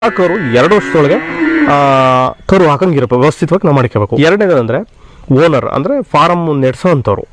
ಆ ಕರು ಎರಡು ವರ್ಷದೊಳಗೆ ಆ, ಕರು ಹಾಕಂಗಿರಬೇಕು ವ್ಯವಸ್ಥಿತವಾಗಿ ನಾವು ಮಾಡ್ಕೋಬೇಕು ಎರಡನೇದಂದ್ರೆ ಓನರ್ ಅಂದರೆ ಫಾರಮ್ ನಡೆಸೋವಂಥವ್ರು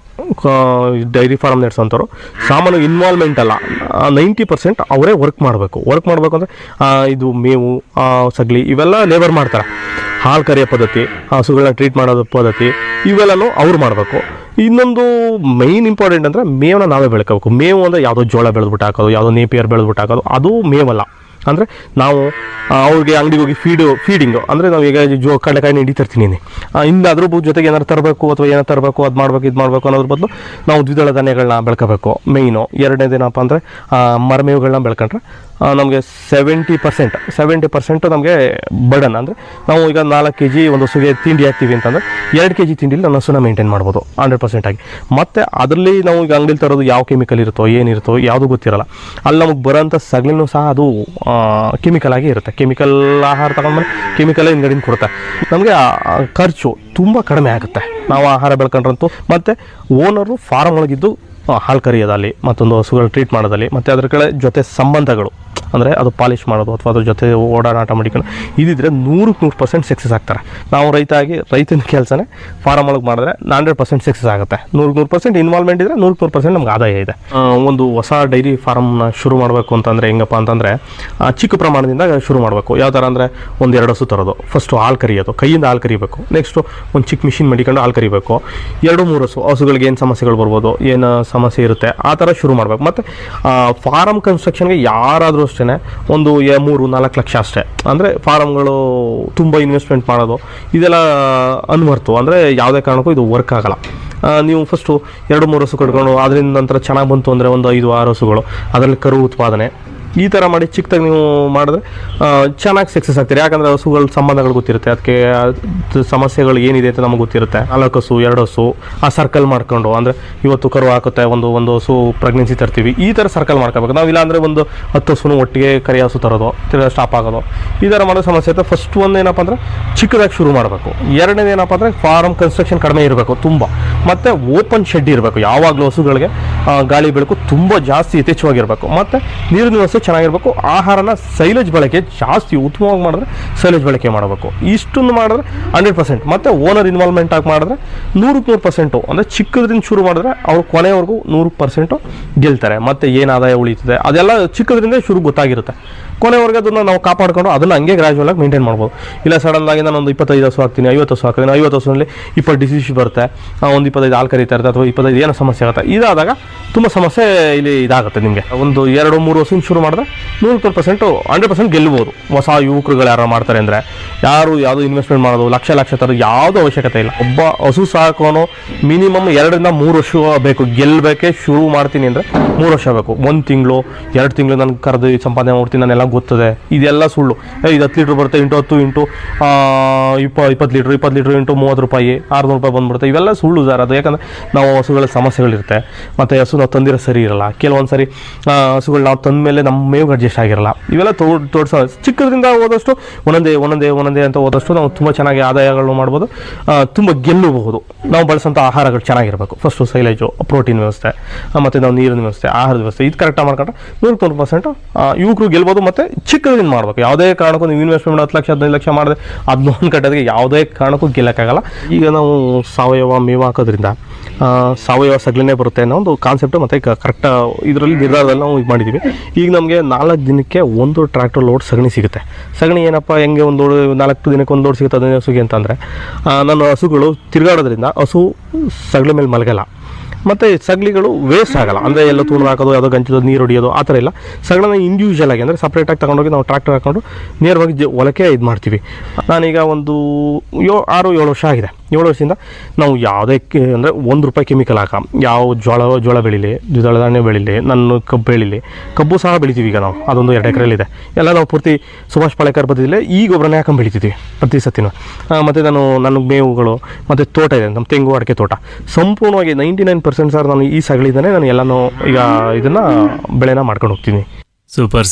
ಡೈರಿ ಫಾರಮ್ ನಡೆಸೋವಂಥವ್ರು ಸಾಮಾನ್ಯ ಇನ್ವಾಲ್ವ್ಮೆಂಟ್ ಅಲ್ಲ ನೈಂಟಿ ಪರ್ಸೆಂಟ್ ಅವರೇ ವರ್ಕ್ ಮಾಡಬೇಕು ವರ್ಕ್ ಮಾಡಬೇಕು ಅಂದರೆ ಇದು ಮೇವು ಆ, ಸಗಲಿ ಇವೆಲ್ಲ ಲೇಬರ್ ಮಾಡ್ತಾರೆ ಹಾಲು ಕರೆಯೋ ಪದ್ಧತಿ ಹಸುಗಳನ್ನ ಟ್ರೀಟ್ ಮಾಡೋದು ಪದ್ಧತಿ ಇವೆಲ್ಲನೂ ಅವ್ರು ಮಾಡಬೇಕು ಇನ್ನೊಂದು ಮೈನ್ ಇಂಪಾರ್ಟೆಂಟ್ ಅಂದರೆ ಮೇವನ್ನ ನಾವೇ ಬೆಳ್ಕೋಬೇಕು ಮೇವು ಅಂದರೆ ಯಾವುದೋ ಜೋಳ ಬೆಳೆದ್ಬಿಟ್ಟು ಹಾಕೋದು ಯಾವುದೋ ನೇಪಿಯರ್ ಬೆಳೆದ್ಬಿಟ್ಟು ಹಾಕೋದು ಅದು ಮೇವಲ್ಲ ಅಂದರೆ ನಾವು ಆ, ಅವ್ರಿಗೆ ಅಂಗಡಿಗೆ ಹೋಗಿ ಫೀಡು ಫೀಡಿಂಗು ಅಂದರೆ ನಾವು ಈಗ ಜೋ ಕಡಲೆಕಾಯಿ ಹಿಂಡಿ ತರ್ತೀನಿ ಇನ್ನು ಅದ್ರ ಬು- ಜೊತೆಗೆ ಏನಾರು ತರಬೇಕು ಅಥವಾ ಏನಾರು ತರಬೇಕು ಅದು ಮಾಡಬೇಕು ಇದು ಮಾಡಬೇಕು ಅನ್ನೋದ್ರ ಬದಲು ನಾವು ದ್ವಿದಳ ಧಾನ್ಯಗಳನ್ನ ಬೆಳ್ಕೋಬೇಕು ಮೇಯ್ನು ಎರಡನೇದೇನಪ್ಪ ಅಂದರೆ ಮರಮೇವುಗಳನ್ನ ಬೆಳ್ಕೊಂಡ್ರೆ ನಮಗೆ ಸೆವೆಂಟಿ ಪರ್ಸೆಂಟ್ ಸೆವೆಂಟಿ ಪರ್ಸೆಂಟ್ ನಮಗೆ ಬರ್ಡನ್ ಅಂದರೆ ನಾವು ಈಗ ನಾಲ್ಕು ಕೆ ಜಿ ಒಂದು ಹಸುಗೆ ತಿಂಡಿ ಹಾಕ್ತೀವಿ ಅಂತಂದರೆ ಎರಡು ಕೆ ಜಿ ತಿಂಡಿಲಿ ನನ್ನ ಹಸುನ ಮೇಂಟೈನ್ ಮಾಡ್ಬೋದು ಹಂಡ್ರೆಡ್ ಪರ್ಸೆಂಟ್ ಆಗಿ ಮತ್ತು ಅದರಲ್ಲಿ ನಾವು ಈಗ ಅಂಗಡಿಲಿ ತರೋದು ಯಾವ ಕೆಮಿಕಲ್ ಇರುತ್ತೋ ಏನಿರುತ್ತೋ ಯಾವುದು ಗೊತ್ತಿರಲ್ಲ ಅಲ್ಲಿ ನಮಗೆ ಬರೋಂಥ ಸಗಲಿನೂ ಸಹ ಅದು ಕೆಮಿಕಲ್ ಆಗಿ ಇರುತ್ತೆ ಕೆಮಿಕಲ್ ಆಹಾರ ತಗೊಂಡ್ಮೇಲೆ ಕೆಮಿಕಲ್ ಹಿಂಗಡಿನ ಕೊಡುತ್ತೆ ನಮಗೆ ಖರ್ಚು ತುಂಬ ಕಡಿಮೆ ಆಗುತ್ತೆ ನಾವು ಆಹಾರ ಬೆಳ್ಕೊಂಡ್ರಂತೂ ಮತ್ತು ಓನರು ಫಾರಮ್ ಒಳಗಿದ್ದು ಆ, ಹಾಲು ಕರಿಯೋದಲ್ಲಿ ಮತ್ತೊಂದು ಹಸುಗಳು ಟ್ರೀಟ್ ಮಾಡೋದಲ್ಲಿ ಮತ್ತು ಅದ್ರ ಕಡೆ ಜೊತೆ ಸಂಬಂಧಗಳು ಅಂದರೆ ಅದು ಪಾಲಿಷ್ ಮಾಡೋದು ಅಥವಾ ಅದ್ರ ಜೊತೆ ಓಡಾಟ ಮಾಡಿಕೊಂಡು ಇದಿದ್ರೆ ನೂರಕ್ಕೆ ನೂರು ಪರ್ಸೆಂಟ್ ಸಕ್ಸಸ್ ಆಗ್ತಾರೆ ನಾವು ರೈತ ಆಗಿ ರೈತನ ಕೆಲಸನೇ ಫಾರಮ್ ಒಳಗೆ ಮಾಡಿದ್ರೆ ಹಂಡ್ರೆಡ್ ಪರ್ಸೆಂಟ್ ಸಕ್ಸಸ್ ಆಗುತ್ತೆ ನೂರಕ್ಕೆ ನೂರು ಪರ್ಸೆಂಟ್ ಇನ್ವಾಲ್ವ್ಮೆಂಟ್ ಇದ್ದರೆ ನೂರಕ್ಕೆ ನೂರು ಪರ್ಸೆಂಟ್ ನಮ್ಗೆ ಆದಾಯ ಇದೆ ಆ, ಒಂದು ಹೊಸ ಡೈರಿ ಫಾರಮ್ನ ಶುರು ಮಾಡಬೇಕು ಅಂತಂದರೆ ಹೆಂಗಪ್ಪ ಅಂತಂದರೆ ಚಿಕ್ಕ ಪ್ರಮಾಣದಿಂದ ಶುರು ಮಾಡಬೇಕು ಯಾವ ಥರ ಅಂದರೆ ಒಂದು ಎರಡು ಹಸು ತರೋದು ಫಸ್ಟು ಹಾಲು ಕರಿಯೋದು ಕೈಯಿಂದ ಹಾಲು ಕರಿಬೇಕು ನೆಕ್ಸ್ಟು ಒಂದು ಚಿಕ್ಕ ಮಿಷಿನ್ ಮಡಿಕೊಂಡು ಹಾಲು ಕರಿಬೇಕು ಎರಡು ಮೂರು ಹಸು ಹಸುಗಳಿಗೆ ಏನು ಸಮಸ್ಯೆಗಳು ಬರ್ಬೋದು ಏನು ಸಮಸ್ಯೆ ಇರುತ್ತೆ ಆ ಥರ ಶುರು ಮಾಡಬೇಕು ಮತ್ತು ಫಾರಮ್ ಕನ್ಸ್ಟ್ರಕ್ಷನ್ಗೆ ಯಾರಾದರೂ ಅಷ್ಟೇ ಒಂದು ಎ- ಮೂರು ನಾಲ್ಕು ಲಕ್ಷ ಅಷ್ಟೇ ಅಂದರೆ ಫಾರಮ್ಗಳು ತುಂಬ ಇನ್ವೆಸ್ಟ್ಮೆಂಟ್ ಮಾಡೋದು ಇದೆಲ್ಲ ಅನ್ವರ್ತು ಅಂದರೆ ಯಾವುದೇ ಕಾರಣಕ್ಕೂ ಇದು ವರ್ಕ್ ಆಗಲ್ಲ ಆ, ನೀವು ಫಸ್ಟು ಎರಡು ಮೂರು ಹಸು ಕಟ್ಕೊಂಡು ಅದರಿಂದ ನಂತರ ಚೆನ್ನಾಗಿ ಬಂತು ಅಂದರೆ ಒಂದು ಐದು ಆರು ಹಸುಗಳು ಅದರಲ್ಲಿ ಕರು ಉತ್ಪಾದನೆ ಈ ಥರ ಮಾಡಿ ಚಿಕ್ಕದಾಗಿ ನೀವು ಮಾಡಿದ್ರೆ ಚೆನ್ನಾಗಿ ಸಕ್ಸಸ್ ಆಗ್ತೀರಿ ಯಾಕಂದರೆ ಹಸುಗಳ ಸಂಬಂಧಗಳು ಗೊತ್ತಿರುತ್ತೆ ಅದಕ್ಕೆ ಅದ್ ಸಮಸ್ಯೆಗಳು ಏನಿದೆ ಅಂತ ನಮಗೆ ಗೊತ್ತಿರುತ್ತೆ ನಾಲ್ಕು ಹಸು ಎರಡು ಹಸು ಆ ಸರ್ಕಲ್ ಮಾಡ್ಕೊಂಡು ಅಂದರೆ ಇವತ್ತು ಕರು ಹಾಕುತ್ತೆ ಒಂದು ಒಂದು ಹಸು ಪ್ರೆಗ್ನೆನ್ಸಿ ತರ್ತೀವಿ ಈ ಥರ ಸರ್ಕಲ್ ಮಾಡ್ಕೋಬೇಕು ನಾವು ಇಲ್ಲಾಂದರೆ ಒಂದು ಹತ್ತು ಹಸುನು ಒಟ್ಟಿಗೆ ಕರಿ ಹಸು ತರೋದು ತಿರ್ಗಾ ಸ್ಟಾಪ್ ಆಗೋದು ಈ ಥರ ಮಾಡೋ ಸಮಸ್ಯೆ ಇರುತ್ತೆ ಫಸ್ಟ್ ಒಂದು ಏನಪ್ಪ ಅಂದರೆ ಚಿಕ್ಕದಾಗಿ ಶುರು ಮಾಡಬೇಕು ಎರಡನೇದು ಏನಪ್ಪ ಅಂದರೆ ಫಾರಮ್ ಕನ್ಸ್ಟ್ರಕ್ಷನ್ ಕಡಿಮೆ ಇರಬೇಕು ತುಂಬ ಮತ್ತು ಓಪನ್ ಶೆಡ್ ಇರಬೇಕು ಯಾವಾಗಲೂ ಹಸುಗಳಿಗೆ ಆ, ಗಾಳಿ ಬೆಳಕು ತುಂಬ ಜಾಸ್ತಿ ಯಥೇಚ್ಛವಾಗಿರಬೇಕು ಮತ್ತು ನೀರಿನ ವ್ಯವಸ್ಥೆ ಚೆನ್ನಾಗಿರಬೇಕು ಆಹಾರನ ಸೈಲೇಜ್ ಬಳಕೆ ಜಾಸ್ತಿ ಉತ್ತಮವಾಗಿ ಮಾಡಿದ್ರೆ ಸೈಲೇಜ್ ಬಳಕೆ ಮಾಡಬೇಕು ಇಷ್ಟನ್ನು ಮಾಡಿದ್ರೆ ಹಂಡ್ರೆಡ್ ಪರ್ಸೆಂಟ್ ಮತ್ತು ಓನರ್ ಇನ್ವಾಲ್ವ್ಮೆಂಟ್ ಆಗಿ ಮಾಡಿದ್ರೆ ನೂರಕ್ಕೆ ನೂರು ಪರ್ಸೆಂಟು ಅಂದರೆ ಚಿಕ್ಕದ್ರಿಂದ ಶುರು ಮಾಡಿದ್ರೆ ಅವ್ರು ಕೊನೆವರೆಗೂ ನೂರು ಪರ್ಸೆಂಟು ಗೆಲ್ತಾರೆ ಮತ್ತು ಏನು ಆದಾಯ ಉಳಿತದೆ ಅದೆಲ್ಲ ಚಿಕ್ಕದ್ರಿಂದ ಶುರು ಗೊತ್ತಾಗಿರುತ್ತೆ ಕೊನೆವರೆಗೆ ಅದನ್ನು ನಾವು ಕಾಪಾಡ್ಕೊಂಡು ಅದನ್ನು ಹಂಗೆ ಗ್ರಾಜುವಲ್ ಆಗಿ ಮೇಂಟೈನ್ ಮಾಡ್ಬೋದು ಇಲ್ಲ ಸಡನ್ ಆಗಿ ನಾನು ಒಂದು ಇಪ್ಪತ್ತೈದು ಹಸು ಹಾಕ್ತೀನಿ ಐವತ್ತು ಹಸು ಹಾಕ್ತೀನಿ ಐವತ್ತು ಹಸುನಲ್ಲಿ ಇಪ್ಪತ್ತು ಡಿಸೀಸ್ ಬರುತ್ತೆ ಆ, ಒಂದು ಇಪ್ಪತ್ತೈದು ಹಾಲು ಕರೀತಾ ಇರುತ್ತೆ ಅಥವಾ ಇಪ್ಪತ್ತೈದು ಏನೋ ಸಮಸ್ಯೆ ಆಗುತ್ತೆ ಇದಾದಾಗ ತುಂಬ ಸಮಸ್ಯೆ ಇಲ್ಲಿ ಇದಾಗುತ್ತೆ ನಿಮಗೆ ಒಂದು ಎರಡು ಮೂರು ಹಸುವಿನ ಶುರು ಮಾಡಿದ್ರೆ ನೂರು ಪರ್ಸೆಂಟು ಹಂಡ್ರೆಡ್ ಪರ್ಸೆಂಟ್ ಗೆಲ್ಬೋದು ಹೊಸ ಯುವಕರುಗಳು ಯಾರು ಮಾಡ್ತಾರೆ ಅಂದರೆ ಯಾರು ಯಾವುದು ಇನ್ವೆಸ್ಟ್ಮೆಂಟ್ ಮಾಡೋದು ಲಕ್ಷ ಲಕ್ಷ ಥರ ಯಾವುದೂ ಅವಶ್ಯಕತೆ ಇಲ್ಲ ಒಬ್ಬ ಹಸು ಸಾಕೋನು ಮಿನಿಮಮ್ ಎರಡರಿಂದ ಮೂರು ವರ್ಷ ಬೇಕು ಗೆಲ್ಲಬೇಕೆ ಶುರು ಮಾಡ್ತೀನಿ ಅಂದರೆ ಮೂರು ವರ್ಷ ಬೇಕು ಒಂದು ತಿಂಗಳು ಎರಡು ತಿಂಗಳು ನನಗೆ ಕರೆದು ಸಂಪಾದನೆ ಮಾಡ್ತೀನಿ ನಾನೆಲ್ಲ ಗೊತ್ತದೆ ಇದೆಲ್ಲ ಸುಳ್ಳು ಏ, ಇದು ಹತ್ತು ಲೀಟ್ರ್ ಬರುತ್ತೆ ಇಂಟು ಹತ್ತು ಇಂಟು ಆ, ಇಪ್ಪ ಇಪ್ಪತ್ತು ಲೀಟ್ರ್ ಇಪ್ಪತ್ತು ಲೀಟ್ರ್ ಇಂಟು ಮೂವತ್ತು ರೂಪಾಯಿ ಆರುನೂರು ರೂಪಾಯಿ ಬಂದ್ಬಿಡುತ್ತೆ ಇವೆಲ್ಲ ಸುಳ್ಳು ಸರ್ ಅದು ಯಾಕಂದರೆ ನಾವು ಹಸುಗಳ ಸಮಸ್ಯೆಗಳಿರುತ್ತೆ ಮತ್ತು ಹಸು ನಾವು ತಂದಿರೋ ಸರಿ ಇರಲ್ಲ ಕೆಲವೊಂದು ಸರಿ ಆ, ಹಸುಗಳು ನಾವು ತಂದ ಮೇಲೆ ನಮ್ಮ ಮೇವು ಅಡ್ಜಸ್ಟ್ ಆಗಿರಲ್ಲ ಇವೆಲ್ಲ ತೋಡ್ ತೋಡ್ಸೋ ಚಿಕ್ಕದ್ರಿಂದ ಹೋದಷ್ಟು ಒಂದೊಂದೇ ಒಂದೊಂದೇ ಒಂದೊಂದೇ ಅಂತ ಹೋದಷ್ಟು ನಾವು ತುಂಬ ಚೆನ್ನಾಗಿ ಆದಾಯಗಳನ್ನು ಮಾಡ್ಬೋದು ಆ, ತುಂಬ ಗೆಲ್ಲಬಹುದು ನಾವು ಬಳಸೋಂಥ ಆಹಾರಗಳು ಚೆನ್ನಾಗಿರಬೇಕು ಫಸ್ಟು ಸೈಲೇಜು ಪ್ರೋಟೀನ್ ವ್ಯವಸ್ಥೆ ಆ, ಮತ್ತು ನಾವು ನೀರಿನ ವ್ಯವಸ್ಥೆ ಆಹಾರದ ವ್ಯವಸ್ಥೆ ಇದು ಕರೆಕ್ಟಾಗಿ ಮಾಡ್ಕೊಂಡ್ರೆ ನೂರಕ್ಕೆ ನೂರು ಪರ್ಸೆಂಟು ಯುವಕರು ಗೆಲ್ಬೋದು ಮತ್ತು ಚಿಕ್ಕದ್ರಿಂದ ಮಾಡ್ಬೇಕು ಯಾವುದೇ ಕಾರಣಕ್ಕೂ ನೀವು ಇನ್ವೆಸ್ಟ್ಮೆಂಟ್ ಹತ್ತು ಲಕ್ಷ ಹದಿನೈದು ಲಕ್ಷ ಮಾಡಿದ್ರೆ ಅದನ್ನೊಂದು ಕಟ್ಟೋದಕ್ಕೆ ಯಾವುದೇ ಕಾರಣಕ್ಕೂ ಗೆಲ್ಲಕ್ಕಾಗಲ್ಲ ಈಗ ನಾವು ಸಾವಯವ ಮೇವು ಹಾಕೋದ್ರಿಂದ ಆ, ಸಾವಯವ ಸಗಲಿನೇ ಬರುತ್ತೆ ಅನ್ನೋ ಒಂದು ಕಾನ್ಸೆಪ್ಟ್ ಮತ್ತು ಕರೆಕ್ಟ್ ಇದರಲ್ಲಿ ನಿರ್ಧಾರದಲ್ಲಿ ನಾವು ಇದು ಮಾಡಿದ್ದೀವಿ ಈಗ ನಮಗೆ ನಾಲ್ಕು ದಿನಕ್ಕೆ ಒಂದು ಟ್ರ್ಯಾಕ್ಟರ್ ಲೋಡ್ ಸಗಣಿ ಸಿಗುತ್ತೆ ಸಗಣಿ ಏನಪ್ಪ ಹೆಂಗೆ ಒಂದು ಲೋಡ್ ನಾಲ್ಕು ದಿನಕ್ಕೆ ಒಂದು ಲೋಡ್ ಸಿಗುತ್ತೆ ಹದಿನೈದು ಹಸುಗೆ ಅಂತಂದರೆ ನನ್ನ ಹಸುಗಳು ತಿರುಗಾಡೋದ್ರಿಂದ ಹಸು ಸಗಳಿ ಮೇಲೆ ಮಲಗಲ್ಲ ಮತ್ತು ಸಗಲಿಗಳು ವೇಸ್ಟ್ ಆಗಲ್ಲ ಅಂದರೆ ಎಲ್ಲ ತುಳಿದು ಹಾಕೋದು ಯಾವುದೋ ಗಂಚಲು ನೀರು ಹೊಡಿಯೋದು ಆ ಥರ ಇಲ್ಲ ಸಗಣನ ಇಂಡಿವಿಜುವಲ್ ಆಗಿ ಅಂದರೆ ಸಪ್ರೇಟಾಗಿ ತಗೊಂಡೋಗಿ ನಾವು ಟ್ರ್ಯಾಕ್ಟರ್ ಹಾಕೊಂಡು ನೇರವಾಗಿ ಜ ಹೊಲಕ್ಕೆ ಇದು ಮಾಡ್ತೀವಿ ನಾನೀಗ ಒಂದು ಯೋ ಆರು ಏಳು ವರ್ಷ ಆಗಿದೆ ಏಳು ವರ್ಷದಿಂದ ನಾವು ಯಾವುದೇ ಅಂದರೆ ಒಂದು ರೂಪಾಯಿ ಕೆಮಿಕಲ್ ಹಾಕ ಯಾವ ಜೋಳ ಜೋಳ ಬೆಳೀಲಿ ದ್ವಿದಳ ಧಾನ್ಯ ಬೆಳೀಲಿ ನನ್ನ ಕಬ್ಬು ಬೆಳೀಲಿ ಕಬ್ಬು ಸಹ ಬೆಳಿತೀವಿ ಈಗ ನಾವು ಅದೊಂದು ಎರಡು ಎಕರೆಯಲ್ಲಿದೆ ಎಲ್ಲ ನಾವು ಪೂರ್ತಿ ಸುಭಾಷ್ ಪಾಳೇಕರ್ ಬದಿಲೇ ಈ ಗೊಬ್ಬರನೇ ಹಾಕೊಂಡು ಬೆಳಿತಿದ್ವಿ ಪ್ರತಿ ಸತಿನೂ ಮತ್ತು ನಾನು ನನ್ನ ಮೇವುಗಳು ಮತ್ತು ತೋಟ ಇದೆ ನಮ್ಮ ತೆಂಗು ಅಡಿಕೆ ತೋಟ ಸಂಪೂರ್ಣವಾಗಿ ನೈಂಟಿ ನೈನ್ ಪರ್ಸೆಂಟ್ ಸರ್ ನಾನು ಈ ಸಗಳಿದ್ದಾನೆ ನಾನು ಎಲ್ಲನೂ ಈಗ ಇದನ್ನು ಬೆಳೆನ ಮಾಡ್ಕೊಂಡು ಹೋಗ್ತೀನಿ ಸೂಪರ್ ಸರ್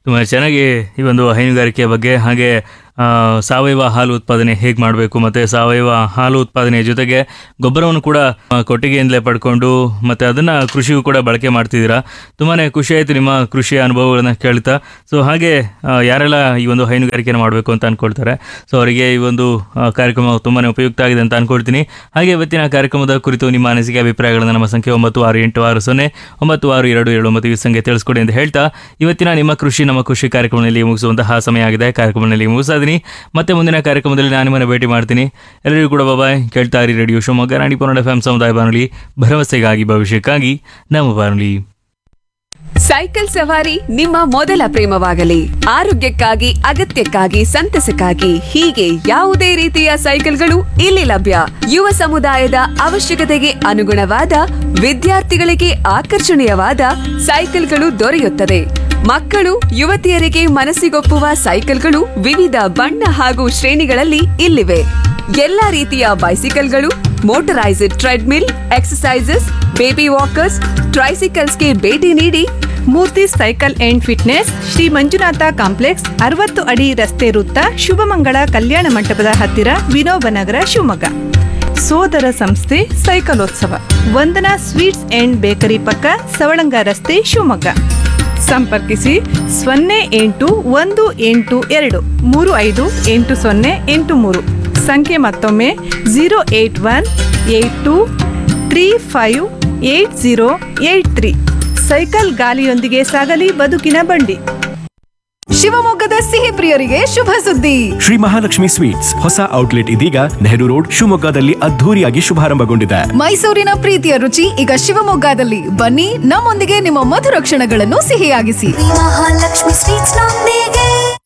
ತುಂಬ ಚೆನ್ನಾಗಿ ಈ ಒಂದು ಹೈನುಗಾರಿಕೆಯ ಬಗ್ಗೆ ಹಾಗೆ ಆ, ಸಾವಯವ ಹಾಲು ಉತ್ಪಾದನೆ ಹೇಗೆ ಮಾಡಬೇಕು ಮತ್ತು ಸಾವಯವ ಹಾಲು ಉತ್ಪಾದನೆಯ ಜೊತೆಗೆ ಗೊಬ್ಬರವನ್ನು ಕೂಡ ಆ, ಕೊಟ್ಟಿಗೆಯಿಂದಲೇ ಪಡ್ಕೊಂಡು ಮತ್ತು ಅದನ್ನು ಕೃಷಿಗೂ ಕೂಡ ಬಳಕೆ ಮಾಡ್ತಿದ್ದೀರಾ ತುಂಬಾ ಖುಷಿ ಆಯಿತು ನಿಮ್ಮ ಕೃಷಿಯ ಅನುಭವಗಳನ್ನು ಕೇಳ್ತಾ ಸೊ ಹಾಗೆ ಆ, ಯಾರೆಲ್ಲ ಈ ಒಂದು ಹೈನುಗಾರಿಕೆಯನ್ನು ಮಾಡಬೇಕು ಅಂತ ಅಂದ್ಕೊಳ್ತಾರೆ ಸೊ ಅವರಿಗೆ ಈ ಒಂದು ಆ, ಕಾರ್ಯಕ್ರಮ ತುಂಬಾ ಉಪಯುಕ್ತ ಆಗಿದೆ ಅಂತ ಅಂದ್ಕೊಳ್ತೀನಿ ಹಾಗೆ ಇವತ್ತಿನ ಕಾರ್ಯಕ್ರಮದ ಕುರಿತು ನಿಮ್ಮ ಅನಿಸಿಕೆ ಅಭಿಪ್ರಾಯಗಳನ್ನು ನಮ್ಮ ಸಂಖ್ಯೆ ಒಂಬತ್ತು ಆರು ಎಂಟು ಆರು ಸೊನ್ನೆ ಒಂಬತ್ತು ಆರು ಎರಡು ಏಳು ಒಂಬತ್ತು ಈ ಸಂಖ್ಯೆ ತಿಳಿಸ್ಕೊಡಿ ಅಂತ ಹೇಳ್ತಾ ಇವತ್ತಿನ ನಿಮ್ಮ ಕೃಷಿ ನಮ್ಮ ಕೃಷಿ ಕಾರ್ಯಕ್ರಮದಲ್ಲಿ ಮುಗಿಸುವಂತಹ ಸಮಯ ಆಗಿದೆ ಕಾರ್ಯಕ್ರಮದಲ್ಲಿ ಮುಗಿಸಾದಿನಿ ಮತ್ತೆ ಮುಂದಿನ ಕಾರ್ಯಕ್ರಮದಲ್ಲಿ ನಾನು ನಿಮ್ಮನ್ನು ಭೇಟಿ ಮಾಡ್ತೀನಿ ಎಲ್ಲರಿಗೂ ಕೂಡ ಬಾಯ್ ಕೇಳ್ತಾ ಇರಿ ರೇಡಿಯೋ ಶಿವಮೊಗ್ಗ ರಾಣಿ ಪನ್ನಡ ಎಫ್ ಸಮುದಾಯ ಬಾನುಲಿ ಭರವಸೆಗಾಗಿ ಭವಿಷ್ಯಕ್ಕಾಗಿ ನಮ್ಮ ಬಾನುಲಿ ಸೈಕಲ್ ಸವಾರಿ ನಿಮ್ಮ ಮೊದಲ ಪ್ರೇಮವಾಗಲಿ ಆರೋಗ್ಯಕ್ಕಾಗಿ ಅಗತ್ಯಕ್ಕಾಗಿ ಸಂತಸಕ್ಕಾಗಿ ಹೀಗೆ ಯಾವುದೇ ರೀತಿಯ ಸೈಕಲ್ಗಳು ಇಲ್ಲಿ ಲಭ್ಯ ಯುವ ಸಮುದಾಯದ ಅವಶ್ಯಕತೆಗೆ ಅನುಗುಣವಾದ ವಿದ್ಯಾರ್ಥಿಗಳಿಗೆ ಆಕರ್ಷಣೀಯವಾದ ಸೈಕಲ್ಗಳು ದೊರೆಯುತ್ತದೆ ಮಕ್ಕಳು ಯುವತಿಯರಿಗೆ ಮನಸ್ಸಿಗೊಪ್ಪುವ ಸೈಕಲ್ಗಳು ವಿವಿಧ ಬಣ್ಣ ಹಾಗೂ ಶ್ರೇಣಿಗಳಲ್ಲಿ ಇಲ್ಲಿವೆ ಎಲ್ಲಾ ರೀತಿಯ ಬೈಸಿಕಲ್ಗಳು motorised treadmill exercises baby walkers ಟ್ರೈಸಿಕಲ್ಸ್ಗೆ ಭೇಟಿ ನೀಡಿ Murthy cycle and fitness Shri Manjunatha complex ಅರವತ್ತು ಅಡಿ ರಸ್ತೆ ವೃತ್ತ ಶುಭಮಂಗಳ ಕಲ್ಯಾಣ ಮಂಟಪದ ಹತ್ತಿರ ವಿನೋಬನಗರ ಶಿವಮೊಗ್ಗ ಸೋದರ ಸಂಸ್ಥೆ ಸೈಕಲೋತ್ಸವ ವಂದನಾ ಸ್ವೀಟ್ಸ್ ಅಂಡ್ ಬೇಕರಿ ಪಕ್ಕ ಸವಳಂಗ ರಸ್ತೆ ಶಿವಮೊಗ್ಗ ಸಂಪರ್ಕಿಸಿ ಸೊನ್ನೆ ಎಂಟು ಒಂದು ಎಂಟು ಎರಡು ಮೂರು ಐದು ಎಂಟು ಸೊನ್ನೆ ಎಂಟು ಮೂರು ಸಂಖ್ಯೆ ಮತ್ತೊಮ್ಮೆ zero eight one eight two three five eight zero eight three cycle ಗಾಲಿಯೊಂದಿಗೆ ಸಾಗಲಿ ಬದುಕಿನ ಬಂಡಿ ಶಿವಮೊಗ್ಗದ ಸಿಹಿ ಪ್ರಿಯರಿಗೆ ಶುಭ ಸುದ್ದಿ ಶ್ರೀ ಮಹಾಲಕ್ಷ್ಮಿ ಸ್ವೀಟ್ಸ್ ಹೊಸ ಔಟ್ಲೆಟ್ ಇದೀಗ ನೆಹರು ರೋಡ್ ಶಿವಮೊಗ್ಗದಲ್ಲಿ ಅದ್ಧೂರಿಯಾಗಿ ಶುಭಾರಂಭಗೊಂಡಿದೆ ಮೈಸೂರಿನ ಪ್ರೀತಿಯ ರುಚಿ ಈಗ ಶಿವಮೊಗ್ಗದಲ್ಲಿ ಬನ್ನಿ ನಮ್ಮೊಂದಿಗೆ ನಿಮ್ಮ ಮಧುರ ಕ್ಷಣಗಳನ್ನು ಸಿಹಿಯಾಗಿಸಿ ಮಹಾಲಕ್ಷ್ಮಿ ಸ್ವೀಟ್ಸ್ ನೊಂದಿಗೆ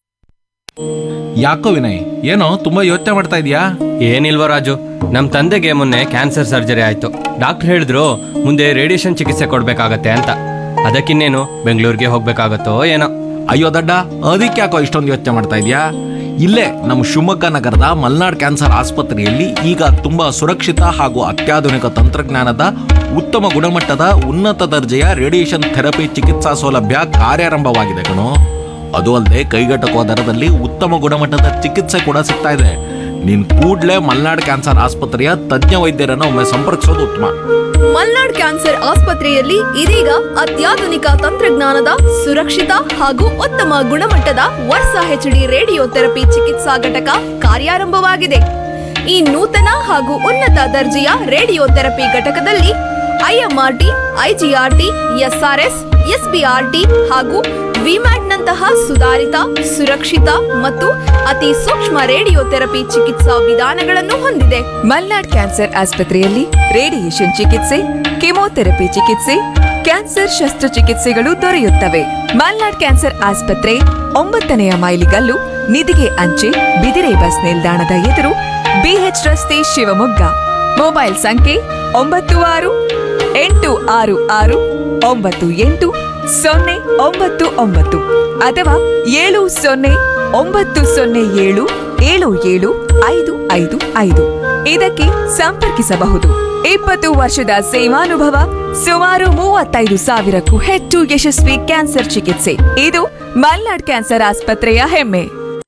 ಯಾಕೋ ವಿನಯ್ ಏನೋ ತುಂಬಾ ಯೋಚನೆ ಮಾಡ್ತಾ ಇದೀಯಾ ಏನಿಲ್ವ ರಾಜು ನಮ್ಮ ತಂದೆಗೆ ಮೊನ್ನೆ ಕ್ಯಾನ್ಸರ್ ಸರ್ಜರಿ ಆಯ್ತು ಡಾಕ್ಟರ್ ಹೇಳಿದ್ರು ಮುಂದೆ ರೇಡಿಯೇಷನ್ ಚಿಕಿತ್ಸೆ ಕೊಡ್ಬೇಕಾಗತ್ತೆ ಅಂತ ಅದಕ್ಕಿನ್ನೇನು ಬೆಂಗಳೂರಿಗೆ ಹೋಗ್ಬೇಕಾಗತ್ತೋ ಏನೋ ಅಯ್ಯೋ ದಡ್ಡ ಅದಕ್ಕೆ ಯಾಕೋ ಇಷ್ಟೊಂದು ಯೋಚನೆ ಮಾಡ್ತಾ ಇದೀಯಾ ಇಲ್ಲೇ ನಮ್ಮ ಶಿವಮೊಗ್ಗ ನಗರದ ಮಲ್ನಾಡ್ ಕ್ಯಾನ್ಸರ್ ಆಸ್ಪತ್ರೆಯಲ್ಲಿ ಈಗ ತುಂಬಾ ಸುರಕ್ಷಿತ ಹಾಗೂ ಅತ್ಯಾಧುನಿಕ ತಂತ್ರಜ್ಞಾನದ ಉತ್ತಮ ಗುಣಮಟ್ಟದ ಉನ್ನತ ದರ್ಜೆಯ ರೇಡಿಯೇಷನ್ ಥೆರಪಿ ಚಿಕಿತ್ಸಾ ಸೌಲಭ್ಯ ಕಾರ್ಯಾರಂಭವಾಗಿದೆ ಕಣೋ ಅದು ಅಲ್ಲದೆ ಕೈಗೆಟಕುವ ದರದಲ್ಲಿ ಉತ್ತಮ ಗುಣಮಟ್ಟದ ಚಿಕಿತ್ಸೆ ಕೂಡ ಸಿಗ್ತಾ ಇದೆ ನೀನ್ ಕೂಡ್ಲೇ ಮಲ್ನಾಡ್ ಕ್ಯಾನ್ಸರ್ ಆಸ್ಪತ್ರೆಯ ತಜ್ಞ ವೈದ್ಯರನ್ನು ಒಮ್ಮೆ ಸಂಪರ್ಕಿಸೋದು ಉತ್ತಮ ಮಲ್ನಾಡ್ ಕ್ಯಾನ್ಸರ್ ಆಸ್ಪತ್ರೆಯಲ್ಲಿ ಇದೀಗ ಅತ್ಯಾಧುನಿಕ ತಂತ್ರಜ್ಞಾನದ ಸುರಕ್ಷಿತ ಹಾಗೂ ಉತ್ತಮ ಗುಣಮಟ್ಟದ ವರ್ಸಾ ಹೆಚ್ಡಿ ರೇಡಿಯೋ ಥೆರಪಿ ಚಿಕಿತ್ಸಾ ಘಟಕ ಕಾರ್ಯಾರಂಭವಾಗಿದೆ ಈ ನೂತನ ಹಾಗೂ ಉನ್ನತ ದರ್ಜೆಯ ರೇಡಿಯೋ ಥೆರಪಿ ಘಟಕದಲ್ಲಿ ಐಎಂಆರ್ಟಿ ಐಜಿಆರ್ಟಿ ಎಸ್ಆರ್ಎಸ್ ಎಸ್ಬಿಆರ್ಟಿ ಹಾಗೂ ವಿಮ್ಯಾಟ್ನಂತಹ ಸುಧಾರಿತ ಸುರಕ್ಷಿತ ಮತ್ತು ಅತಿ ಸೂಕ್ಷ್ಮ ರೇಡಿಯೋ ಥೆರಪಿ ಚಿಕಿತ್ಸಾ ವಿಧಾನಗಳನ್ನು ಹೊಂದಿದೆ ಮಲ್ನಾಡ್ ಕ್ಯಾನ್ಸರ್ ಆಸ್ಪತ್ರೆಯಲ್ಲಿ ರೇಡಿಯೇಷನ್ ಚಿಕಿತ್ಸೆ ಕೆಮೊಥೆರಪಿ ಚಿಕಿತ್ಸೆ ಕ್ಯಾನ್ಸರ್ ಶಸ್ತ್ರಚಿಕಿತ್ಸೆಗಳು ದೊರೆಯುತ್ತವೆ ಮಲ್ನಾಡ್ ಕ್ಯಾನ್ಸರ್ ಆಸ್ಪತ್ರೆ ಒಂಬತ್ತನೆಯ ಮೈಲಿಗಲ್ಲು ನಿಧಿಗೆ ಅಂಚೆ ಬಿದಿರೆ ಬಸ್ ನಿಲ್ದಾಣದ ಎದುರು ಬಿಎಚ್ ರಸ್ತೆ ಶಿವಮೊಗ್ಗ ಮೊಬೈಲ್ ಸಂಖ್ಯೆ ಒಂಬತ್ತು ಆರು ಎಂಟು ಆರು ಆರು ಒಂಬತ್ತು ಎಂಟು ಸೊನ್ನೆ ಒಂಬತ್ತು ಒಂಬತ್ತು ಅಥವಾ ಏಳು ಸೊನ್ನೆ ಒಂಬತ್ತು ಸೊನ್ನೆ ಏಳು ಏಳು ಏಳು ಐದು ಐದು ಐದು ಇದಕ್ಕೆ ಸಂಪರ್ಕಿಸಬಹುದು ಇಪ್ಪತ್ತು ವರ್ಷದ ಸೇವಾನುಭವ ಸುಮಾರು ಮೂವತ್ತೈದು ಸಾವಿರಕ್ಕೂ ಹೆಚ್ಚು ಯಶಸ್ವಿ ಕ್ಯಾನ್ಸರ್ ಚಿಕಿತ್ಸೆ ಇದು ಮಲ್ನಾಡ್ ಕ್ಯಾನ್ಸರ್ ಆಸ್ಪತ್ರೆಯ ಹೆಮ್ಮೆ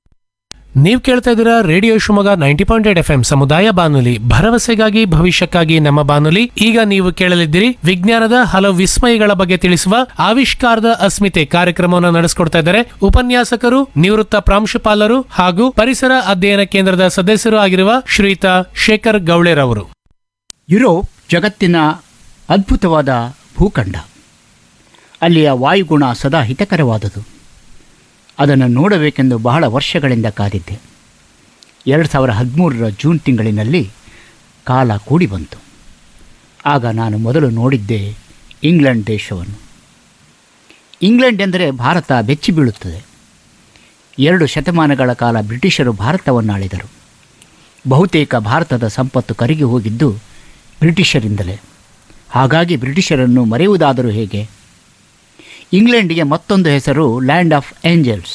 ನೀವು ಕೇಳ್ತಾ ಇದ್ದೀರಾ radio Shivamogga ninety point eight F M ಸಮುದಾಯ ಬಾನುಲಿ ಭರವಸೆಗಾಗಿ ಭವಿಷ್ಯಕ್ಕಾಗಿ ನಮ್ಮ ಬಾನುಲಿ ಈಗ ನೀವು ಕೇಳಲಿದ್ದೀರಿ ವಿಜ್ಞಾನದ ಹಲವು ವಿಸ್ಮಯಗಳ ಬಗ್ಗೆ ತಿಳಿಸುವ ಆವಿಷ್ಕಾರದ ಅಸ್ಮಿತೆ ಕಾರ್ಯಕ್ರಮವನ್ನು ನಡೆಸಿಕೊಡ್ತಾ ಇದ್ದಾರೆ ಉಪನ್ಯಾಸಕರು ನಿವೃತ್ತ ಪ್ರಾಂಶುಪಾಲರು ಹಾಗೂ ಪರಿಸರ ಅಧ್ಯಯನ ಕೇಂದ್ರದ ಸದಸ್ಯರು ಆಗಿರುವ ಶ್ರೀಯುತ ಶೇಖರ್ ಗೌಳೆರವರು ಯುರೋಪ್ ಜಗತ್ತಿನ ಅದ್ಭುತವಾದ ಭೂಖಂಡ ಅಲ್ಲಿಯ ವಾಯುಗುಣ ಸದಾ ಹಿತಕರವಾದುದು ಅದನ್ನು ನೋಡಬೇಕೆಂದು ಬಹಳ ವರ್ಷಗಳಿಂದ ಕಾದಿದ್ದೆ ಎರಡು ಸಾವಿರ ಹದಿಮೂರರ ಜೂನ್ ತಿಂಗಳಿನಲ್ಲಿ ಕಾಲ ಕೂಡಿ ಬಂತು ಆಗ ನಾನು ಮೊದಲು ನೋಡಿದ್ದೆ ಇಂಗ್ಲೆಂಡ್ ದೇಶವನ್ನು ಇಂಗ್ಲೆಂಡ್ ಎಂದರೆ ಭಾರತ ಬೆಚ್ಚಿ ಬೀಳುತ್ತದೆ ಎರಡು ಶತಮಾನಗಳ ಕಾಲ ಬ್ರಿಟಿಷರು ಭಾರತವನ್ನು ಆಳಿದರು ಬಹುತೇಕ ಭಾರತದ ಸಂಪತ್ತು ಕರಗಿ ಹೋಗಿದ್ದು ಬ್ರಿಟಿಷರಿಂದಲೇ ಹಾಗಾಗಿ ಬ್ರಿಟಿಷರನ್ನು ಮರೆಯುವುದಾದರೂ ಹೇಗೆ ಇಂಗ್ಲೆಂಡಿಗೆ ಮತ್ತೊಂದು ಹೆಸರು ಲ್ಯಾಂಡ್ ಆಫ್ ಏಂಜಲ್ಸ್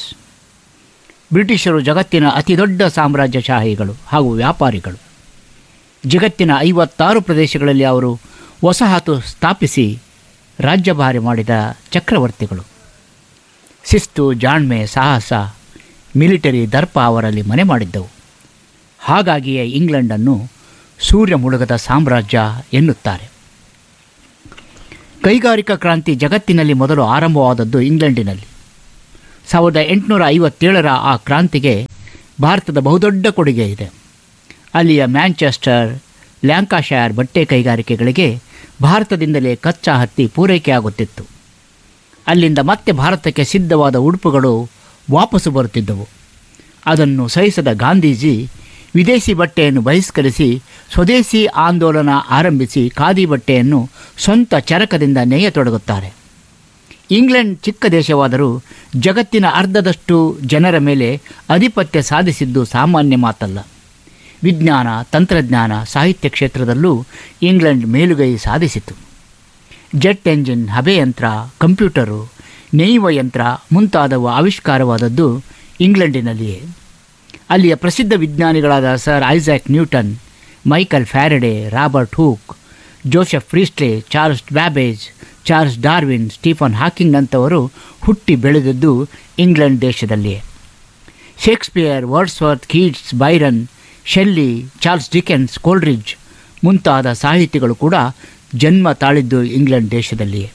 ಬ್ರಿಟಿಷರು ಜಗತ್ತಿನ ಅತಿದೊಡ್ಡ ಸಾಮ್ರಾಜ್ಯಶಾಹಿಗಳು ಹಾಗೂ ವ್ಯಾಪಾರಿಗಳು ಜಗತ್ತಿನ ಐವತ್ತಾರು ಪ್ರದೇಶಗಳಲ್ಲಿ ಅವರು ವಸಾಹತು ಸ್ಥಾಪಿಸಿ ರಾಜ್ಯಭಾರಿ ಮಾಡಿದ ಚಕ್ರವರ್ತಿಗಳು ಶಿಸ್ತು ಜಾಣ್ಮೆ ಸಾಹಸ ಮಿಲಿಟರಿ ದರ್ಪ ಅವರಲ್ಲಿ ಮನೆ ಮಾಡಿದ್ದವು ಹಾಗಾಗಿಯೇ ಇಂಗ್ಲೆಂಡನ್ನು ಸೂರ್ಯ ಮುಳುಗದ ಸಾಮ್ರಾಜ್ಯ ಎನ್ನುತ್ತಾರೆ ಕೈಗಾರಿಕಾ ಕ್ರಾಂತಿ ಜಗತ್ತಿನಲ್ಲಿ ಮೊದಲು ಆರಂಭವಾದದ್ದು ಇಂಗ್ಲೆಂಡಿನಲ್ಲಿ ಸಾವಿರದ ಎಂಟುನೂರ ಐವತ್ತೇಳರ ಆ ಕ್ರಾಂತಿಗೆ ಭಾರತದ ಬಹುದೊಡ್ಡ ಕೊಡುಗೆ ಇದೆ ಅಲ್ಲಿಯ ಮ್ಯಾಂಚೆಸ್ಟರ್ ಲ್ಯಾಂಕಾಶೈರ್ ಬಟ್ಟೆ ಕೈಗಾರಿಕೆಗಳಿಗೆ ಭಾರತದಿಂದಲೇ ಕಚ್ಚಾ ಹತ್ತಿ ಪೂರೈಕೆಯಾಗುತ್ತಿತ್ತು ಅಲ್ಲಿಂದ ಮತ್ತೆ ಭಾರತಕ್ಕೆ ಸಿದ್ಧವಾದ ಉಡುಪುಗಳು ವಾಪಸ್ಸು ಬರುತ್ತಿದ್ದವು ಅದನ್ನು ಸಹಿಸದ ಗಾಂಧೀಜಿ ವಿದೇಶಿ ಬಟ್ಟೆಯನ್ನು ಬಹಿಷ್ಕರಿಸಿ ಸ್ವದೇಶಿ ಆಂದೋಲನ ಆರಂಭಿಸಿ ಖಾದಿ ಬಟ್ಟೆಯನ್ನು ಸ್ವಂತ ಚರಕದಿಂದ ನೇಯತೊಡಗುತ್ತಾರೆ ಇಂಗ್ಲೆಂಡ್ ಚಿಕ್ಕ ದೇಶವಾದರೂ ಜಗತ್ತಿನ ಅರ್ಧದಷ್ಟು ಜನರ ಮೇಲೆ ಅಧಿಪತ್ಯ ಸಾಧಿಸಿದ್ದು ಸಾಮಾನ್ಯ ಮಾತಲ್ಲ ವಿಜ್ಞಾನ ತಂತ್ರಜ್ಞಾನ ಸಾಹಿತ್ಯ ಕ್ಷೇತ್ರದಲ್ಲೂ ಇಂಗ್ಲೆಂಡ್ ಮೇಲುಗೈ ಸಾಧಿಸಿತು ಜೆಟ್ ಎಂಜಿನ್ ಹಬೆಯಂತ್ರ ಕಂಪ್ಯೂಟರು ನೇಯುವ ಯಂತ್ರ ಮುಂತಾದವು ಆವಿಷ್ಕಾರವಾದದ್ದು ಇಂಗ್ಲೆಂಡಿನಲ್ಲಿಯೇ ಅಲ್ಲಿಯ ಪ್ರಸಿದ್ಧ ವಿಜ್ಞಾನಿಗಳಾದ sir Isaac Newton Michael Faraday Robert Hooke Joseph Priestley Charles Babbage Charles Darwin Stephen ಹಾಕಿಂಗ್ನಂಥವರು ಹುಟ್ಟಿ ಬೆಳೆದದ್ದು ಇಂಗ್ಲೆಂಡ್ ದೇಶದಲ್ಲಿಯೇ Shakespeare Wordsworth Keats Byron Shelley Charles Dickens Coleridge ಮುಂತಾದ ಸಾಹಿತಿಗಳು ಕೂಡ ಜನ್ಮ ತಾಳಿದ್ದು ಇಂಗ್ಲೆಂಡ್ ದೇಶದಲ್ಲಿಯೇ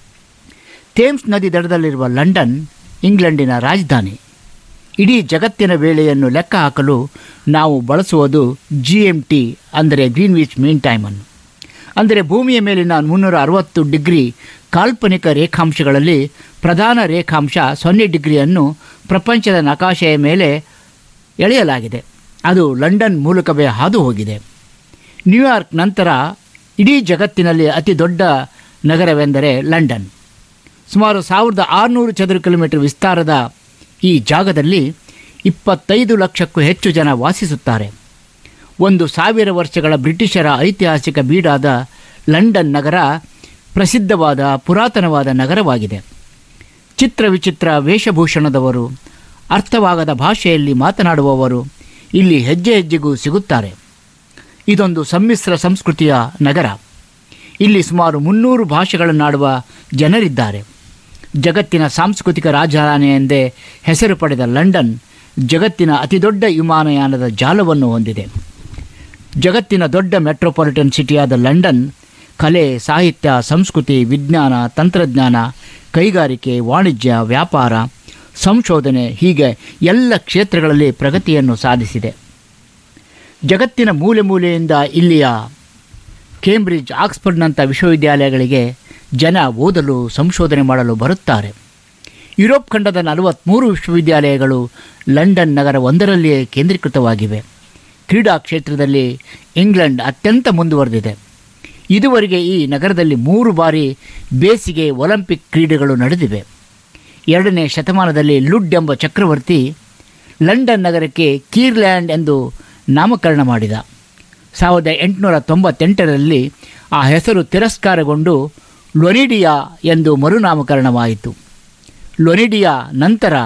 ಥೇಮ್ಸ್ ನದಿ ದಡದಲ್ಲಿರುವ ಲಂಡನ್ ಇಂಗ್ಲೆಂಡಿನ ರಾಜಧಾನಿ ಇಡೀ ಜಗತ್ತಿನ ವೇಳೆಯನ್ನು ಲೆಕ್ಕ ಹಾಕಲು ನಾವು ಬಳಸುವುದು ಜಿ ಎಮ್ ಟಿ ಅಂದರೆ ಗ್ರೀನ್ವಿಚ್ ಮೀನ್ ಟೈಮನ್ನು ಅಂದರೆ ಭೂಮಿಯ ಮೇಲಿನ ಮುನ್ನೂರ ಅರವತ್ತು ಡಿಗ್ರಿ ಕಾಲ್ಪನಿಕ ರೇಖಾಂಶಗಳಲ್ಲಿ ಪ್ರಧಾನ ರೇಖಾಂಶ ಸೊನ್ನೆ ಡಿಗ್ರಿಯನ್ನು ಪ್ರಪಂಚದ ನಕಾಶೆಯ ಮೇಲೆ ಎಳೆಯಲಾಗಿದೆ ಅದು ಲಂಡನ್ ಮೂಲಕವೇ ಹಾದು ಹೋಗಿದೆ ನ್ಯೂಯಾರ್ಕ್ ನಂತರ ಇಡೀ ಜಗತ್ತಿನಲ್ಲಿ ಅತಿ ದೊಡ್ಡ ನಗರವೆಂದರೆ ಲಂಡನ್ ಸುಮಾರು ಸಾವಿರದ ಆರುನೂರು ಚದುರ ಕಿಲೋಮೀಟರ್ ವಿಸ್ತಾರದ ಈ ಜಾಗದಲ್ಲಿ ಇಪ್ಪತ್ತೈದು ಲಕ್ಷಕ್ಕೂ ಹೆಚ್ಚು ಜನ ವಾಸಿಸುತ್ತಾರೆ ಒಂದು ಸಾವಿರ ವರ್ಷಗಳ ಬ್ರಿಟಿಷರ ಐತಿಹಾಸಿಕ ಬೀಡಾದ ಲಂಡನ್ ನಗರ ಪ್ರಸಿದ್ಧವಾದ ಪುರಾತನವಾದ ನಗರವಾಗಿದೆ ಚಿತ್ರ ವಿಚಿತ್ರ ವೇಷಭೂಷಣದವರು ಅರ್ಥವಾಗದ ಭಾಷೆಯಲ್ಲಿ ಮಾತನಾಡುವವರು ಇಲ್ಲಿ ಹೆಜ್ಜೆ ಹೆಜ್ಜೆಗೂ ಸಿಗುತ್ತಾರೆ ಇದೊಂದು ಸಮ್ಮಿಶ್ರ ಸಂಸ್ಕೃತಿಯ ನಗರ ಇಲ್ಲಿ ಸುಮಾರು ಮುನ್ನೂರು ಭಾಷೆಗಳನ್ನಾಡುವ ಜನರಿದ್ದಾರೆ ಜಗತ್ತಿನ ಸಾಂಸ್ಕೃತಿಕ ರಾಜಧಾನಿ ಎಂದೇ ಹೆಸರು ಪಡೆದ ಲಂಡನ್ ಜಗತ್ತಿನ ಅತಿದೊಡ್ಡ ವಿಮಾನಯಾನದ ಜಾಲವನ್ನು ಹೊಂದಿದೆ ಜಗತ್ತಿನ ದೊಡ್ಡ ಮೆಟ್ರೋಪಾಲಿಟನ್ ಸಿಟಿಯಾದ ಲಂಡನ್ ಕಲೆ ಸಾಹಿತ್ಯ ಸಂಸ್ಕೃತಿ ವಿಜ್ಞಾನ ತಂತ್ರಜ್ಞಾನ ಕೈಗಾರಿಕೆ ವಾಣಿಜ್ಯ ವ್ಯಾಪಾರ ಸಂಶೋಧನೆ ಹೀಗೆ ಎಲ್ಲ ಕ್ಷೇತ್ರಗಳಲ್ಲಿ ಪ್ರಗತಿಯನ್ನು ಸಾಧಿಸಿದೆ ಜಗತ್ತಿನ ಮೂಲೆ ಮೂಲೆಯಿಂದ ಇಲ್ಲಿಯ ಕೇಂಬ್ರಿಡ್ಜ್ ಆಕ್ಸ್ಫರ್ಡ್ನಂಥ ವಿಶ್ವವಿದ್ಯಾಲಯಗಳಿಗೆ ಜನ ಓದಲು ಸಂಶೋಧನೆ ಮಾಡಲು ಬರುತ್ತಾರೆ ಯುರೋಪ್ ಖಂಡದ ನಲವತ್ತ್ಮೂರು ವಿಶ್ವವಿದ್ಯಾಲಯಗಳು ಲಂಡನ್ ನಗರ ಒಂದರಲ್ಲಿಯೇ ಕೇಂದ್ರೀಕೃತವಾಗಿವೆ ಕ್ರೀಡಾ ಕ್ಷೇತ್ರದಲ್ಲಿ ಇಂಗ್ಲೆಂಡ್ ಅತ್ಯಂತ ಮುಂದುವರೆದಿದೆ ಇದುವರೆಗೆ ಈ ನಗರದಲ್ಲಿ ಮೂರು ಬಾರಿ ಬೇಸಿಗೆ ಒಲಿಂಪಿಕ್ ಕ್ರೀಡೆಗಳು ನಡೆದಿವೆ ಎರಡನೇ ಶತಮಾನದಲ್ಲಿ ಲುಡ್ ಎಂಬ ಚಕ್ರವರ್ತಿ ಲಂಡನ್ ನಗರಕ್ಕೆ ಕೀರ್ಲ್ಯಾಂಡ್ ಎಂದು ನಾಮಕರಣ ಮಾಡಿದ ಸಾವಿರದ ಎಂಟುನೂರ ತೊಂಬತ್ತೆಂಟರಲ್ಲಿ ಆ ಹೆಸರು ತಿರಸ್ಕಾರಗೊಂಡು ಲೊನಿಡಿಯಾ ಎಂದು ಮರುನಾಮಕರಣವಾಯಿತು ಲೊನಿಡಿಯಾ ನಂತರ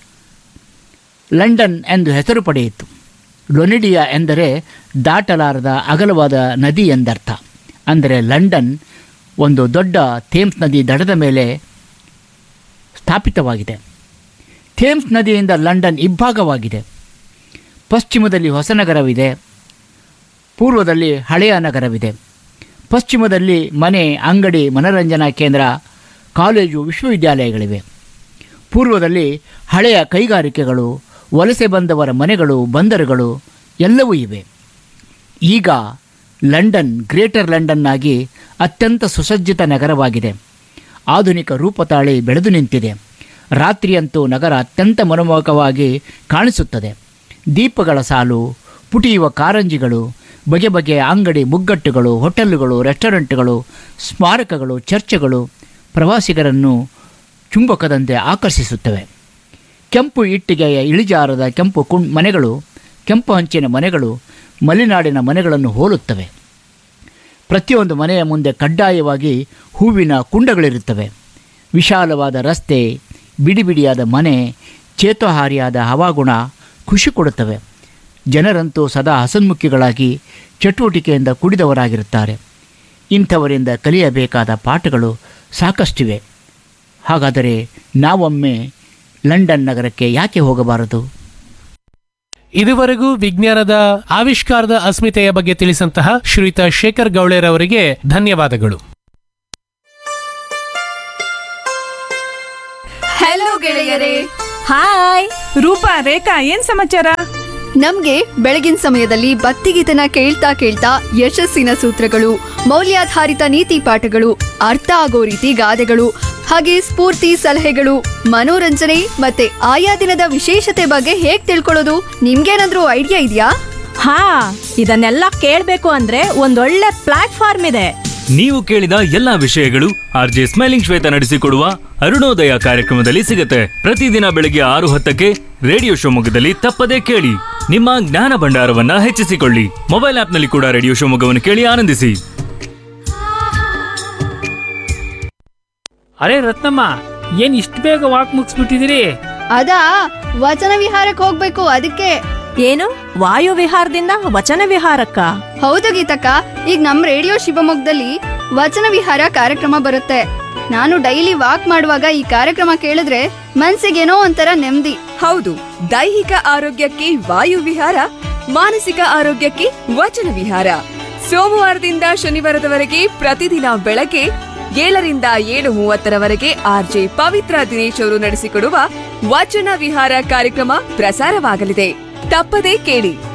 ಲಂಡನ್ ಎಂದು ಹೆಸರು ಪಡೆಯಿತು ಲೊನಿಡಿಯಾ ಎಂದರೆ ದಾಟಲಾರದ ಅಗಲವಾದ ನದಿ ಎಂದರ್ಥ ಅಂದರೆ ಲಂಡನ್ ಒಂದು ದೊಡ್ಡ ಥೇಮ್ಸ್ ನದಿ ದಡದ ಮೇಲೆ ಸ್ಥಾಪಿತವಾಗಿದೆ ಥೇಮ್ಸ್ ನದಿಯಿಂದ ಲಂಡನ್ ಇಬ್ಬಾಗವಾಗಿದೆ ಪಶ್ಚಿಮದಲ್ಲಿ ಹೊಸ ನಗರವಿದೆ ಪೂರ್ವದಲ್ಲಿ ಹಳೆಯ ನಗರವಿದೆ ಪಶ್ಚಿಮದಲ್ಲಿ ಮನೆ ಅಂಗಡಿ ಮನರಂಜನಾ ಕೇಂದ್ರ ಕಾಲೇಜು ವಿಶ್ವವಿದ್ಯಾಲಯಗಳಿವೆ ಪೂರ್ವದಲ್ಲಿ ಹಳೆಯ ಕೈಗಾರಿಕೆಗಳು ವಲಸೆ ಬಂದವರ ಮನೆಗಳು ಬಂದರುಗಳು ಎಲ್ಲವೂ ಇವೆ ಈಗ ಲಂಡನ್ ಗ್ರೇಟರ್ ಲಂಡನ್ನಾಗಿ ಅತ್ಯಂತ ಸುಸಜ್ಜಿತ ನಗರವಾಗಿದೆ ಆಧುನಿಕ ರೂಪ ತಾಳಿ ಬೆಳೆದು ನಿಂತಿದೆ ರಾತ್ರಿಯಂತೂ ನಗರ ಅತ್ಯಂತ ಮನಮೋಹಕವಾಗಿ ಕಾಣಿಸುತ್ತದೆ ದೀಪಗಳ ಸಾಲು ಪುಟಿಯುವ ಕಾರಂಜಿಗಳು ಬಗೆ ಬಗೆಯ ಅಂಗಡಿ ಮುಗ್ಗಟ್ಟುಗಳು ಹೋಟೆಲ್ಲುಗಳು ರೆಸ್ಟೋರೆಂಟ್ಗಳು ಸ್ಮಾರಕಗಳು ಚರ್ಚ್ಗಳು ಪ್ರವಾಸಿಗರನ್ನು ಚುಂಬಕದಂತೆ ಆಕರ್ಷಿಸುತ್ತವೆ ಕೆಂಪು ಇಟ್ಟಿಗೆಯ ಇಳಿಜಾರದ ಕೆಂಪು ಕುಣ್ ಮನೆಗಳು ಕೆಂಪು ಹಂಚಿನ ಮನೆಗಳು ಮಲೆನಾಡಿನ ಮನೆಗಳನ್ನು ಹೋಲುತ್ತವೆ ಪ್ರತಿಯೊಂದು ಮನೆಯ ಮುಂದೆ ಕಡ್ಡಾಯವಾಗಿ ಹೂವಿನ ಕುಂಡಗಳಿರುತ್ತವೆ ವಿಶಾಲವಾದ ರಸ್ತೆ ಬಿಡಿ ಬಿಡಿಯಾದ ಮನೆ ಚೇತೋಹಾರಿಯಾದ ಹವಾಗುಣ ಖುಷಿ ಕೊಡುತ್ತವೆ ಜನರಂತೂ ಸದಾ ಹಸನ್ಮುಖಿಗಳಾಗಿ ಚಟುವಟಿಕೆಯಿಂದ ಕುಡಿದವರಾಗಿರುತ್ತಾರೆ ಇಂಥವರಿಂದ ಕಲಿಯಬೇಕಾದ ಪಾಠಗಳು ಸಾಕಷ್ಟಿವೆ ಹಾಗಾದರೆ ನಾವೊಮ್ಮೆ ಲಂಡನ್ ನಗರಕ್ಕೆ ಯಾಕೆ ಹೋಗಬಾರದು ಇದುವರೆಗೂ ವಿಜ್ಞಾನದ ಆವಿಷ್ಕಾರದ ಅಸ್ಮಿತೆಯ ಬಗ್ಗೆ ತಿಳಿಸಂತಹ ಶ್ರೀಯುತ ಶೇಖರ್ ಗೌಳೆರವರಿಗೆ ಧನ್ಯವಾದಗಳು ಹಲೋ ಗೆಳೆಯರೇ ಹಾಯ್ ರೂಪಾ ರೇಖಾ ಏನ್ ಸಮಾಚಾರ ನಮ್ಗೆ ಬೆಳಗಿನ ಸಮಯದಲ್ಲಿ ಭಕ್ತಿಗೀತನ ಕೇಳ್ತಾ ಕೇಳ್ತಾ ಯಶಸ್ಸಿನ ಸೂತ್ರಗಳು ಮೌಲ್ಯಾಧಾರಿತ ನೀತಿ ಪಾಠಗಳು ಅರ್ಥ ಆಗೋ ರೀತಿ ಗಾದೆಗಳು ಹಾಗೆ ಸ್ಫೂರ್ತಿ ಸಲಹೆಗಳು ಮನೋರಂಜನೆ ಮತ್ತೆ ಆಯಾ ದಿನದ ವಿಶೇಷತೆ ಬಗ್ಗೆ ಹೇಗ್ ತಿಳ್ಕೊಳ್ಳೋದು ನಿಮ್ಗೇನಾದ್ರೂ ಐಡಿಯಾ ಇದೆಯಾ ಹಾ ಇದನ್ನೆಲ್ಲ ಕೇಳ್ಬೇಕು ಅಂದ್ರೆ ಒಂದೊಳ್ಳೆ ಪ್ಲಾಟ್ಫಾರ್ಮ್ ಇದೆ ನೀವು ಕೇಳಿದ ಎಲ್ಲಾ ವಿಷಯಗಳು ಆರ್ ಜೆ ಸ್ಮೈಲಿಂಗ್ ಶ್ವೇತ ನಡೆಸಿಕೊಡುವ ಅರುಣೋದಯ ಕಾರ್ಯಕ್ರಮದಲ್ಲಿ ಸಿಗುತ್ತೆ ಪ್ರತಿದಿನ ಬೆಳಗ್ಗೆ ಆರು ಹತ್ತಕ್ಕೆ ರೇಡಿಯೋ ಶಿವಮೊಗ್ಗದಲ್ಲಿ ತಪ್ಪದೇ ಕೇಳಿ ನಿಮ್ಮ ಜ್ಞಾನ ಭಂಡಾರವನ್ನ ಹೆಚ್ಚಿಸಿಕೊಳ್ಳಿ ಮೊಬೈಲ್ ಆಪ್ನಲ್ಲಿ ಕೂಡ ರೇಡಿಯೋ ಶಿವಮೊಗ್ಗವನ್ನು ಕೇಳಿ ಆನಂದಿಸಿ ಅರೆ ರತ್ನಮ್ಮ ಏನ್ ಇಷ್ಟು ಬೇಗ ವಾಕ್ ಮುಗಿಸ್ಬಿಟ್ಟಿದ್ದೀರಿ ಅದಾ ವಚನ ವಿಹಾರಕ್ಕೆ ಹೋಗ್ಬೇಕು ಅದಕ್ಕೆ ಏನು ವಾಯು ವಿಹಾರದಿಂದ ವಚನ ವಿಹಾರಕ್ಕ ಹೌದು ಗೀತಕ್ಕ ಈಗ ನಮ್ ರೇಡಿಯೋ ಶಿವಮೊಗ್ಗದಲ್ಲಿ ವಚನ ವಿಹಾರ ಕಾರ್ಯಕ್ರಮ ಬರುತ್ತೆ ನಾನು ಡೈಲಿ ವಾಕ್ ಮಾಡುವಾಗ ಈ ಕಾರ್ಯಕ್ರಮ ಕೇಳಿದ್ರೆ ಮನ್ಸಿಗೇನೋ ಒಂಥರ ನೆಮ್ಮದಿ ಹೌದು ದೈಹಿಕ ಆರೋಗ್ಯಕ್ಕೆ ವಾಯು ವಿಹಾರ ಮಾನಸಿಕ ಆರೋಗ್ಯಕ್ಕೆ ವಚನ ವಿಹಾರ ಸೋಮವಾರದಿಂದ ಶನಿವಾರದವರೆಗೆ ಪ್ರತಿದಿನ ಬೆಳಗ್ಗೆ ಏಳರಿಂದ ಏಳು ಮೂವತ್ತರವರೆಗೆ ಆರ್ಜೆ ಪವಿತ್ರ ದಿನೇಶ್ ಅವರು ನಡೆಸಿಕೊಡುವ ವಚನ ವಿಹಾರ ಕಾರ್ಯಕ್ರಮ ಪ್ರಸಾರವಾಗಲಿದೆ ತಪ್ಪದೇ ಕೇಳಿ